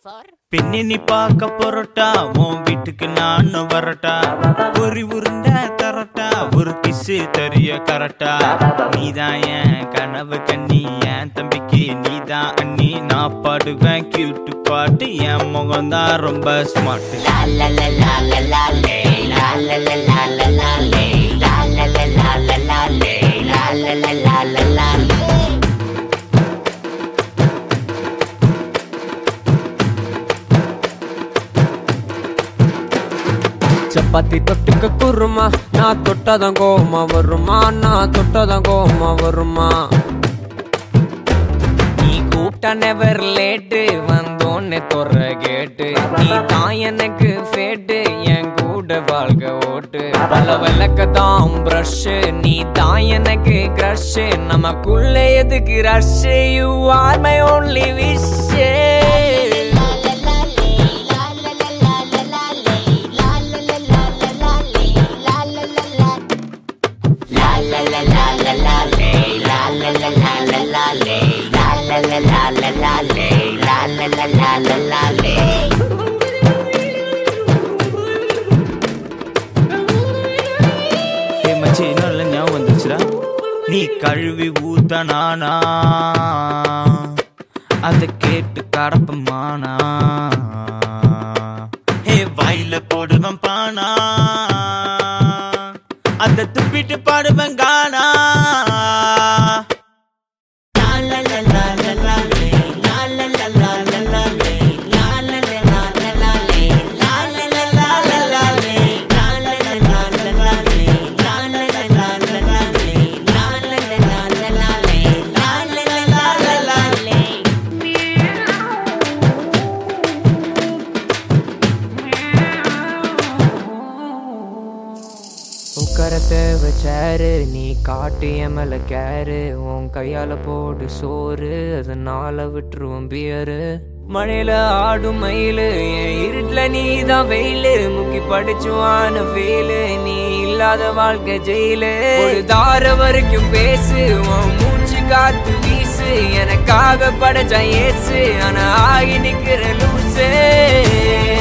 for பெண்ணை நீ பார்க்க பொருட்டா உன் வீட்டுக்கு நானும் வரட்டா பொறி உருண்டை தரட்டா ஒரு கிசு தெரிய கரட்டா நீதான் என் கனவு கண்ணி என் தம்பிக்கு நீதான் அண்ணி நான் பாடுவேன் கியூட்டு பாட்டு என் முகம்தான் ரொம்ப ஸ்மார்ட் சப்பாத்தி தொட்டுக்க குருமா நான் தொட்டதான் கோமா வருமா நான் தொட்டதான் கோமா வருமா நீ கூப்பிட்டா நெவர் லேட்டு வந்தோன்னே தொற கேட்டு நீ தான் எனக்கு ஃபேட்டு என் கூட வாழ்க ஓட்டு பல விளக்க தான் ப்ரஷ் நீ தான் எனக்கு க்ரஷ் நமக்குள்ள எதுக்கு rush you are my only wish ஏ மச்சி இன்னொரு ஞாபகம் வந்துச்சுடா நீ கழுவி ஊத்த நானா அத கேட்டு கடப்பமானா ஹே வாயில போடுவேன் பானா அத துப்பிட்டு பாடுவேன் கானா உட்கார தேவை சேரு நீ காட்டு என் மேல கேரு உன் கையால போடு சோறு அதனால விட்டுருவோம் பியரு மழையில ஆடும் மயிலு என் இருட்டுல நீ தான் வெயிலு முக்கி படிச்சுவான வெயிலு நீ இல்லாத வாழ்க்கை ஜெயிலு ஒரு தார வரைக்கும் பேசு உன் மூச்சு காத்து வீசு எனக்காக படைச்ச ஏசு ஆனா ஆகி நிக்கிற லூசு